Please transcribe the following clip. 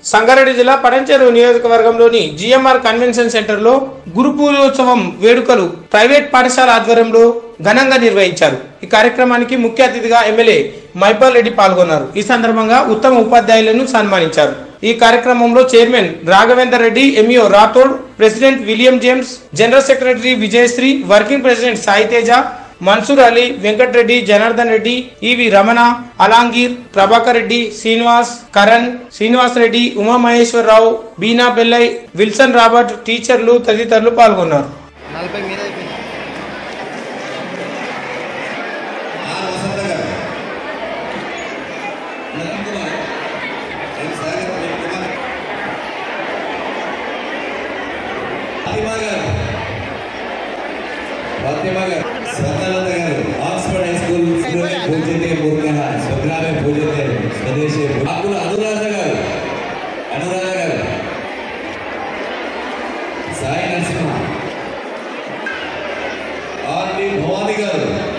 సంగారెడ్డి జిల్లా పడంచేరు నియోజకవర్గంలోని GMR convention centre లో గురు పూజోత్సవం వేడుకలు ప్రైవేట్ పాఠశాల ఆధ్వర్యంలో ఘనంగా నిర్వహించారు ఈ కార్యక్రమానికి ముఖ్య అతిథిగా ఎమ్మెల్యే మైపాల్ రెడ్డి పాల్గొన్నారు ఈ సందర్భంగా ఉత్తమ ఉపాధ్యాయులను సన్మానించారు ఈ కార్యక్రమంలో chairman Raghavender Reddy MEO Rathod president William James general secretary Vijayasri working president Saiteja Mansoor Ali Venkatareddy Janardhan Reddy EV Ramana Alamgir Prabhakar Reddy Srinivas Karan Srinivas Reddy Umamaheswararao Beena Bellai Wilson Robert టీచర్లు తదితరులు పాల్గొన్నారు నలభై మీద అయిపోయింది ఆర్ వసంత గారు నరేంద్ర కుమార్ ఎం సాగర్ ప్రేమ్ కుమార్ ఫాతిమా గారు ఫాతిమా గారు స్వర్ణలత గారు ఆక్స్ఫర్డ్ హై స్కూల్ స్కూల్ పూజితే మూర్ఖ స్వగ్రామే పూజితే స్వదేశే అప్పుడు అనురాధ గారు అనురాధ గారు సాయి నరసింహ ఆర్డి భవాని గారు